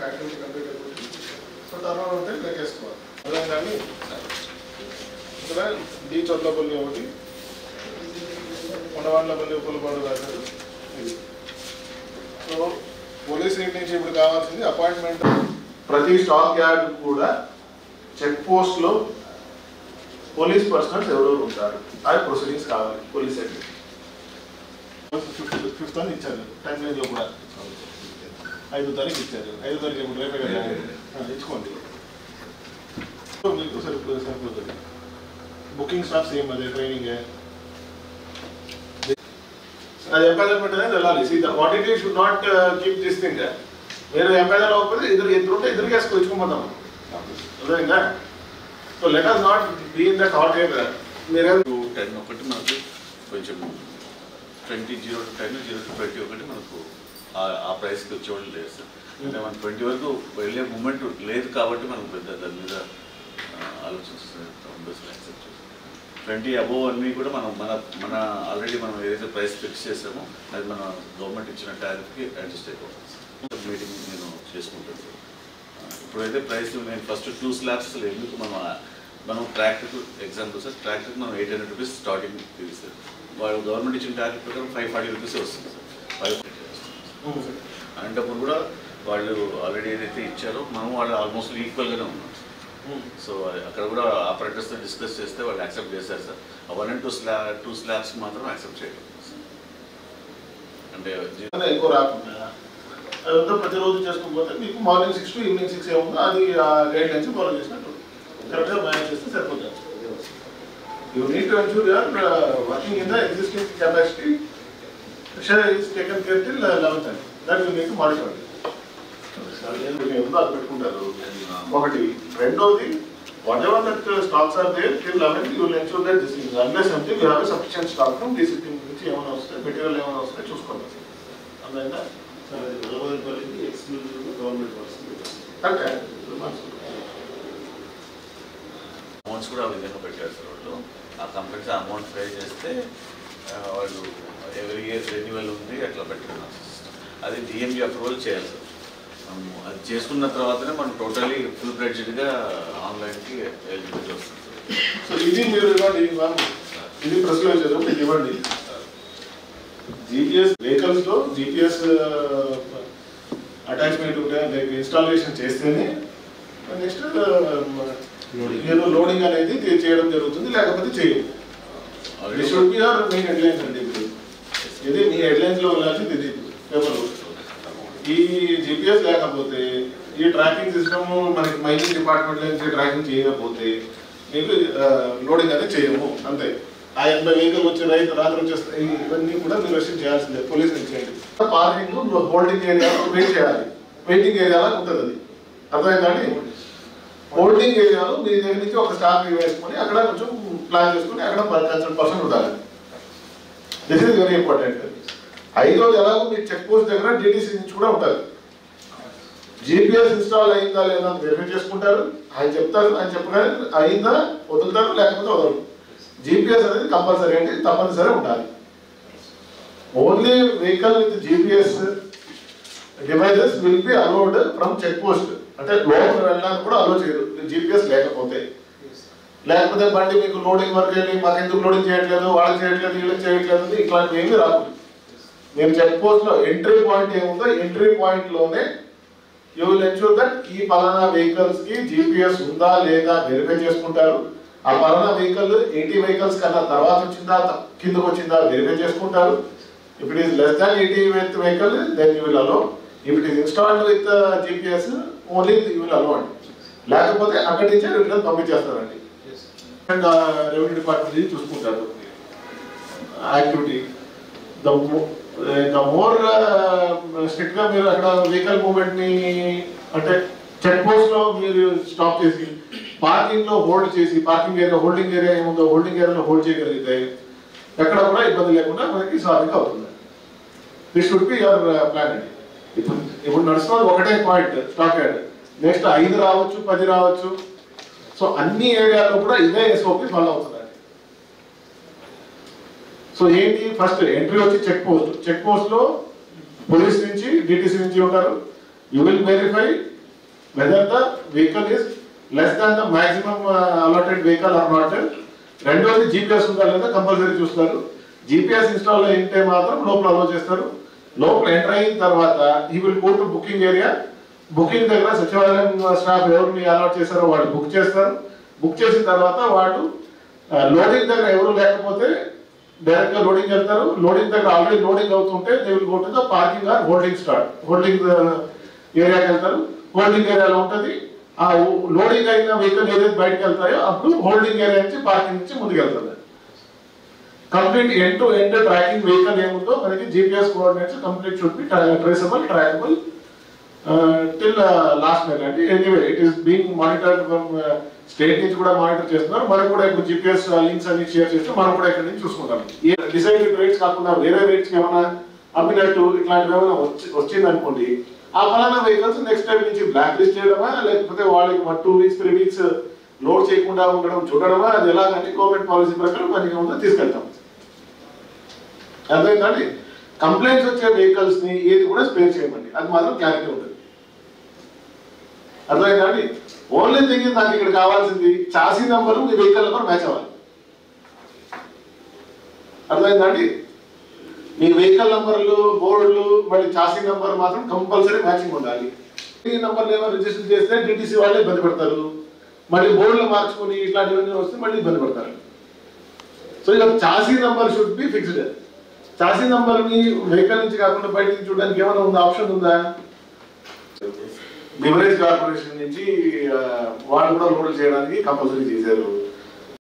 activity complete అయిపోతుంది so తర్వాత ఉంటే లెక్కేసుకోవాలి అదే కానీ ఇక్కడ డి చొట్లపల్లి ఒకటి కొండవాళ్ళపల్లి పుల్లపాడు రాశారు ఇది సో పోలీస్ యూనిట్ నుంచి ఇప్పుడు కావాల్సింది అపాయింట్మెంట్ ప్రతి స్టాక్ యార్డ్ కూడా చెక్ పోస్ట్ లో పోలీస్ పర్సనల్స్ ఎవరెవరు ఉంటారు అది ప్రొసీడింగ్స్ కావాలి పోలీస్ సెక్రటరీ ఫిఫ్త్ ఫిఫ్త్ అని ఇచ్చారు టైం లైన్ లో కూడా ఐదో తారీఖు ఇచ్చారు ఐదో తారీఖు ఇప్పుడు రేపే కదా ఆ, ఇచ్చుకోండి సో మీకు సరిపో సరిపోతుంది బుకింగ్ స్టాఫ్ సేమ్ అదే ట్రైనింగ్ అది ఎంపైదర్ పెట్టనే వెళ్ళాలి see what it should not keep this thing మీరు ఎంపైదర్ అవ్వకపోతే ఇద్దరు ఇద్దరు ఉంటే ఇద్దరు వేసుకొని ఇచ్చుకోపోతాం అర్థమైందా so let us not be in that hot air మీరేం టెన్ ఒకటి మనకు కొంచెం twenty zero to ten zero to twenty ఒకటి మనకు ఆ- ఆ ప్రైస్కి వచ్చేవాళ్ళు లేదు సార్ అంటే మన ట్వంటీ వరకు వెళ్ళే మూమెంట్ లేదు కాబట్టి మనం పెద్ద దాని మీద ఆలోచిస్తుంది యాక్సెప్ట్ చేస్తాం ట్వంటీ అబోవ్ అన్నీ కూడా మనం మన మన ఆల్రెడీ మనం ఏదైతే ప్రైస్ ఫిక్స్ చేసామో అది మన గవర్నమెంట్ ఇచ్చిన టారిఫ్కి అడ్జస్ట్ అయిపోతుంది సార్ మీటింగ్ నేను చేసుకుంటాను సార్ ఆ, ఇప్పుడైతే ప్రైస్ నేను ఫస్ట్ టూ స్లాబ్స్ అసలు ఎందుకు మనం ఆ- మనం ట్రాక్టర్కు ఎగ్జాంపుల్ సార్ ట్రాక్టర్కి మనం ఎయిట్ హండ్రెడ్ రూపీస్ స్టార్టింగ్ ఇది సార్ వాళ్ళు గవర్నమెంట్ ఇచ్చిన టారిఫ్ ప్రకారం ఫైవ్ ఫార్టీ రూపీస్ వస్తుంది సార్ ఫైవ్ అలాంటప్పుడు కూడా వాళ్ళు ఆల్రెడీ ఏదైతే ఇచ్చారో మనం వాళ్ళు ఆల్మోస్ట్ ఈక్వల్గానే ఉన్నాం సో అక్కడ కూడా ఆపరేటర్స్తో డిస్కస్ చేస్తే వాళ్ళు యాక్సెప్ట్ చేశారు సార్ ఆ వన్ అండ్ టూ స్లా టూ స్లాబ్స్ మాత్రం యాక్సెప్ట్ చేయలేదు సార్ అంటే జీ- అదే ఎక్కువ రాకుండా అదంతా ప్రతిరోజు చేసుకోకపోతే మీకు morning six to evening six ఏముందో అది ఆ గైడ్ లైన్స్ ఫాలో చేసినట్టు కరెక్ట్గా మేనేజ్ చేస్తే సరిపోతుంది you need to ensure your working in the existing capacity is taken care till eleventh అండి that you need to modify ఏముందో అది పెట్టుకుంటారు ఒకటి రెండోది whatever that stocks are there till eleven you will ensure that this is unless అంటే you have sufficient stock from DC నుంచి ఏమైనా వస్తాయి మెటీరియల్ ఏమైనా వస్తాయి చూసుకోవాలి అర్థమైందా కరెక్టే అమౌంట్స్ కూడా ఆ విధంగా పెట్టారు సార్ వాళ్ళు ఆ కంపెనీస్ అమౌంట్ పే చేస్తే ఆ, వాళ్ళు ఎవ్రీ ఇయర్ రెన్యువల్ ఉంది అట్లా పెట్టుకున్నాం అది డిఎంజీ అప్రూవల్ చేయాలి సార్ మనము అది చేసుకున్న తర్వాతనే మనం టోటలీ ఫుల్ బ్రెడ్జెడ్గా ఆన్లైన్కి ఎలిజిబిలిటీ వస్తుంది సార్ సో ఇది మీరు ఇవ్వండి మ్యామ్ ఇది ప్రెస్ లో ఇచ్చారు మీకు ఇవ్వండి జీపీఎస్ వెహికల్స్ లో జీపీఎస్ అటాచ్మెంట్ ఉంటే లైక్ ఇన్స్టాలేషన్ చేస్తేనే నెక్స్ట్ మీరు లోడింగ్ అనేది చే- చేయడం జరుగుతుంది లేకపోతే చేయదు ఇది should be our main headlines అండి ఇప్పుడు ఇది మీ హెడ్లైన్స్ లో వెళ్ళాల్సింది ఇది పేపర్ ఈ జిపిఎస్ లేకపోతే ఈ ట్రాకింగ్ సిస్టమ్ మనకి మైనింగ్ డిపార్ట్మెంట్ నుంచి ట్రాకింగ్ చేయకపోతే మీకు లోడింగ్ అనేది చేయము అంతే ఆ ఎనభై వెహికల్ వచ్చి రైతు రాత్రి వచ్చేస్తాయి ఇవన్నీ కూడా మీరు రెస్ట్రిక్ట్ చేయాల్సిందే పోలీస్ నుంచి చేయండి పార్కింగ్ హోల్డింగ్ ఏరియాలో వెయిట్ చేయాలి వెయిటింగ్ ఏరియాలో ఉంటుంది అది అర్థమైందండి హోల్డింగ్ ఏరియాలో మీ దగ్గర నుంచి ఒక స్టాక్ వేసుకొని అక్కడ కొంచెం ప్లాన్ చేసుకొని అక్కడ కన్సల్ట్ పర్సన్ ఉండాలి దిస్ ఇస్ వెరీ ఇంపార్టెంట్ ఐదోది ఎలాగో మీ చెక్ పోస్ట్ దగ్గర డిటిసి నుంచి కూడా ఉంటుంది జీపీఎస్ ఇన్స్టాల్ అయిందా లేదా అని వెరిఫై చేసుకుంటారు ఆయన చెప్తారు ఆయన చెప్పగానే అయిందా వదులుతారు లేకపోతే వదలరు జీపీఎస్ అనేది కంపల్సరీ అంటే తప్పనిసరి ఉండాలి only vehicle with GPS devices will be allowed from check post అంటే లోపల వెళ్ళడానికి కూడా అలో చేయదు జీపీఎస్ లేకపోతే లేకపోతే బండి మీకు లోడింగ్ వర్క్ వెళ్ళి మాకు ఎందుకు లోడింగ్ చేయట్లేదు వాళ్ళకి చేయట్లేదు వీళ్ళకి చేయట్లేదు ఇట్లాంటివి ఏమీ రాకూడదు మీరు చెక్ పోస్ట్ లో ఎంట్రీ పాయింట్ ఏముందో ఎంట్రీ పాయింట్ లోనే యూ విల్ ఎన్షూర్ దట్ ఈ పలానా వెహికల్స్ కి జీపీఎస్ ఉందా లేదా వెరిఫై చేసుకుంటారు ఆ పలానా వెహికల్ ఎయిటీ వెహికల్స్ కన్నా తర్వాత వచ్చిందా త- కిందకు వచ్చిందా వెరిఫై చేసుకుంటారు if it is less than eighty with vehicle then you will allow if it is installed with GPS only you will allow అండి లేకపోతే అక్కడి నుంచే రిటర్న్ పంపించేస్తారండి అండ్ రెవెన్యూ డిపార్ట్మెంట్ ఇది చూసుకుంటారు activity the the more strict గా మీరు అక్కడ వెహికల్ మూవ్మెంట్ ని అంటే చెక్ పోస్ట్ లో మీరు స్టాప్ చేసి పార్కింగ్ లో హోల్డ్ చేసి పార్కింగ్ ఏరియా హోల్డింగ్ ఏరియా ఏముందో హోల్డింగ్ ఏరియాలో హోల్డ్ చేయగలిగితే ఎక్కడ కూడా ఇబ్బంది లేకుండా మనకి సాధిక అవుతుంది this should be your plan అండి ఇప్పుడు ఇప్పుడు నడుస్తున్నది ఒకటే పాయింట్ స్టాక్ యాడ్ నెక్స్ట్ ఐదు రావచ్చు పది రావచ్చు సో అన్ని ఏరియాలో కూడా ఇదే ఎస్ఓపి ఫాలో అవుతుందండి సో ఏంటి ఫస్ట్ ఎంట్రీ వచ్చి చెక్ పోస్ట్ చెక్ పోస్ట్ లో పోలీస్ నుంచి డిటిసి నుంచి ఉంటారు you will verify whether the vehicle is less than the maximum allotted vehicle or not రెండోది జీపీఎస్ ఉందా లేదా కంపల్సరీ చూస్తారు జీపీఎస్ ఇన్స్టాల్ అయితే మాత్రం లోపల అలో చేస్తారు లోపల ఎంటర్ అయిన తర్వాత ఈ will go to booking area booking దగ్గర సచివాలయం స్టాఫ్ ఎవరిని అలాట్ చేశారో వాళ్ళు బుక్ చేస్తారు బుక్ చేసిన తర్వాత వాళ్ళు లోడింగ్ దగ్గర ఎవరు లేకపోతే డైరెక్ట్ గా లోడింగ్ వెళ్తారు లోడింగ్ దగ్గర ఆల్రెడీ లోడింగ్ అవుతుంటే they will go to the parking or holding start holding ఏరియాకి వెళ్తారు హోల్డింగ్ ఏరియాలో ఉంటుంది ఆ లోడింగ్ అయిన వెహికల్ ఏదైతే బయటకు వెళ్తాయో అప్పుడు హోల్డింగ్ ఏరియా నుంచి పార్కింగ్ నుంచి ముందుకు వెళ్తుంది complete end to end tracking vehicle ఏముందో మనకి GPS coordinates complete should be traceable trackable till last mile అంటే anyway it is being monitored from state నుంచి కూడా మానిటర్ చేస్తున్నారు మనకు కూడా ఇప్పుడు జీపీఎస్ లింక్స్ అన్ని షేర్ చేస్తే మనం కూడా ఇక్కడ నుంచి చూసుకుంటాం ఏ డిసైడెడ్ రేట్స్ కాకుండా వేరే రేట్స్ ఏమైనా అమ్మినట్టు ఇట్లాంటివి ఏమైనా వచ్చి వచ్చింది అనుకోండి ఆ ఫలానా వెహికల్స్ నెక్స్ట్ టైం నుంచి బ్లాక్ లిస్ట్ చేయడమా లేకపోతే వాళ్ళకి one two weeks three weeks load చేయకుండా ఉండడం చూడడమా అది ఎలాగంటే గవర్నమెంట్ పాలసీ ప్రకారం మనకి ఉందో తీసుకెళ్తాం అర్థమైందండి కంప్లైంట్స్ వచ్చే వెహికల్స్ ని ఏది కూడా స్పేర్ చేయమండి అది మాత్రం క్లారిటీ ఉంటుంది అర్థమైందండి ఓన్లీ థింగ్ నాకు ఇక్కడ కావాల్సింది చాసీ నెంబర్ మీ వెహికల్ నెంబర్ మ్యాచ్ అవ్వాలి అర్థమైందండి మీ వెహికల్ నంబర్లు బోర్డులు మళ్ళీ చాసీ నంబర్ మాత్రం కంపల్సరీ మ్యాచింగ్ ఉండాలి ఈ నంబర్లు ఏమో రిజిస్టర్ చేస్తే డిటిసి వాళ్ళే ఇబ్బంది పడతారు మళ్ళీ బోర్డులు మార్చుకుని ఇట్లాంటివన్నీ వస్తే మళ్ళీ ఇబ్బంది పడతారు సో ఇక chassis number should be fixed chassis number ని వెహికల్ నుంచి కాకుండా బయట నుంచి చూడడానికి ఏమైనా ఉందా ఆప్షన్ ఉందా బివరేజ్ కార్పొరేషన్ నుంచి ఆ, వాళ్ళు కూడా లోడ్ చేయడానికి కంపల్సరీ చేశారు